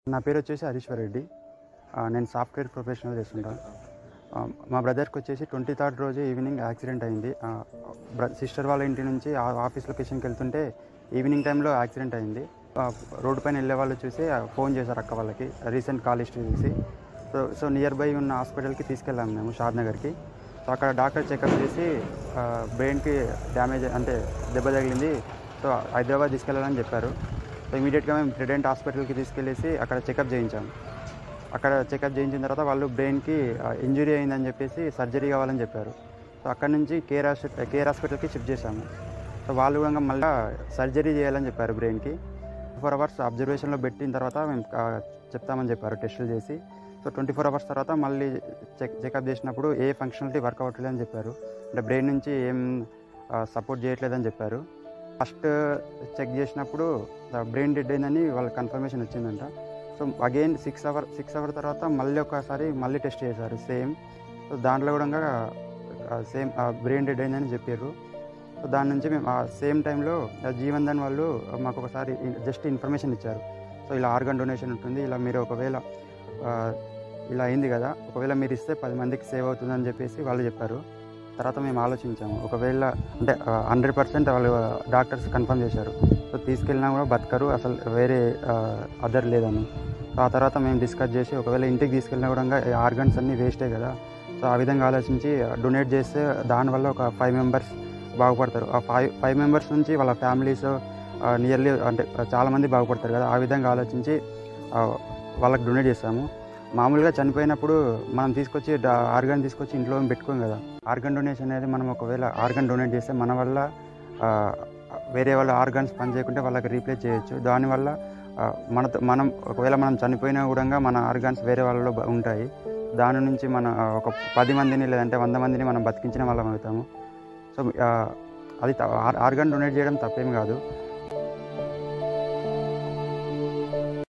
నా పేరు వచ్చేసి హరీశ్వర్ రెడ్డి ఆ, నేను సాఫ్ట్వేర్ ప్రొఫెషనల్ చేస్తుంటా ఆ, మా బ్రదర్కి వచ్చేసి ట్వంటీ థర్డ్ రోజు ఈవినింగ్ యాక్సిడెంట్ అయింది సిస్టర్ వాళ్ళ ఇంటి నుంచి ఆ ఆఫీస్ లొకేషన్కి వెళ్తుంటే ఈవినింగ్ టైంలో యాక్సిడెంట్ అయింది ఆ, రోడ్డు పైన వెళ్ళే వాళ్ళు చూసి ఆ, ఫోన్ చేశారు అక్క వాళ్ళకి రీసెంట్ కాల్ హిస్టరీ చూసి సో సో నియర్ బై ఉన్న హాస్పిటల్కి తీసుకెళ్ళాము మేము షాద్నగర్కి సో అక్కడ డాక్టర్ చెకప్ చేసి ఆ, బ్రెయిన్కి డ్యామేజ్ అంటే దెబ్బ తగిలింది సో హైదరాబాద్ తీసుకెళ్ళాలని చెప్పారు సో ఇమీడియట్గా మేము ప్రెడెంట్ హాస్పిటల్కి తీసుకెళ్ళేసి అక్కడ చెకప్ చేయించాము అక్కడ చెకప్ చేయించిన తర్వాత వాళ్ళు బ్రెయిన్కి ఇంజురీ అయిందని చెప్పేసి సర్జరీ కావాలని చెప్పారు సో అక్కడ నుంచి కేర్ హాస్పిటల్ కేర్ హాస్పిటల్కి షిఫ్ట్ చేశాము సో వాళ్ళు కూడా మళ్ళీ సర్జరీ చేయాలని చెప్పారు బ్రెయిన్కి ఫోర్ అవర్స్ అబ్జర్వేషన్లో పెట్టిన తర్వాత మేము ఆ, చెప్తామని చెప్పారు టెస్టులు చేసి సో ట్వంటీ ఫోర్ అవర్స్ తర్వాత మళ్ళీ చెక్ చెకప్ చేసినప్పుడు ఏ ఫంక్షనాలిటీ వర్క్ అవ్వట్లేదని చెప్పారు అంటే బ్రెయిన్ నుంచి ఏం సపోర్ట్ చేయట్లేదని చెప్పారు ఫస్ట్ చెక్ చేసినప్పుడు బ్రెయిన్ డెడ్ అయిందని వాళ్ళకి కన్ఫర్మేషన్ వచ్చిందంట so again six hour six hour తర్వాత మళ్ళీ ఒకసారి మళ్ళీ టెస్ట్ చేశారు సేమ్ సో దాంట్లో కూడా సేమ్ బ్రెయిన్ డెడ్ అయిందని చెప్పారు సో దాని నుంచి మేము ఆ సేమ్ టైంలో జీవన్ దాన్ వాళ్ళు మాకు ఒకసారి జస్ట్ ఇన్ఫర్మేషన్ ఇచ్చారు సో ఇలా ఆర్గన్ డొనేషన్ ఉంటుంది ఇలా మీరు ఒకవేళ ఆ, ఇలా అయింది కదా ఒకవేళ మీరు ఇస్తే పది మందికి సేవ్ అవుతుందని చెప్పేసి వాళ్ళు చెప్పారు తర్వాత మేము ఆలోచించాము ఒకవేళ అంటే హండ్రెడ్ పర్సెంట్ వాళ్ళు డాక్టర్స్ కన్ఫర్మ్ చేశారు సో తీసుకెళ్ళినా కూడా బతకరు అసలు వేరే అదర్ లేదని సో ఆ తర్వాత మేము డిస్కస్ చేసి ఒకవేళ ఇంటికి తీసుకెళ్ళినా కూడా ఆర్గన్స్ అన్నీ వేస్టే కదా సో ఆ విధంగా ఆలోచించి డొనేట్ చేస్తే దానివల్ల ఒక ఫైవ్ మెంబర్స్ బాగుపడతారు ఆ ఫైవ్ ఫైవ్ మెంబర్స్ నుంచి వాళ్ళ ఫ్యామిలీస్ నియర్లీ అంటే చాలామంది బాగుపడతారు కదా ఆ విధంగా ఆలోచించి ఆ, వాళ్ళకి డొనేట్ చేస్తాము మామూలుగా చనిపోయినప్పుడు మనం తీసుకొచ్చి ఆర్గన్ తీసుకొచ్చి ఇంట్లో ఏం పెట్టుకోం కదా ఆర్గన్ డొనేషన్ అనేది మనం ఒకవేళ ఆర్గన్ డొనేట్ చేస్తే మన వల్ల ఆ, వేరే వాళ్ళ ఆర్గన్స్ పని చేయకుంటే వాళ్ళకి రీప్లేస్ చేయొచ్చు దానివల్ల ఆ, మనతో మనం ఒకవేళ మనం చనిపోయినా కూడా మన ఆర్గాన్స్ వేరే వాళ్ళలో బ- ఉంటాయి దాని నుంచి మన ఆ, ఒక పది మందిని లేదంటే వంద మందిని మనం బతికించిన వాళ్ళం అవుతాము సో ఆ, అది ఆర్గాన్ డొనేట్ చేయడం తప్పేం కాదు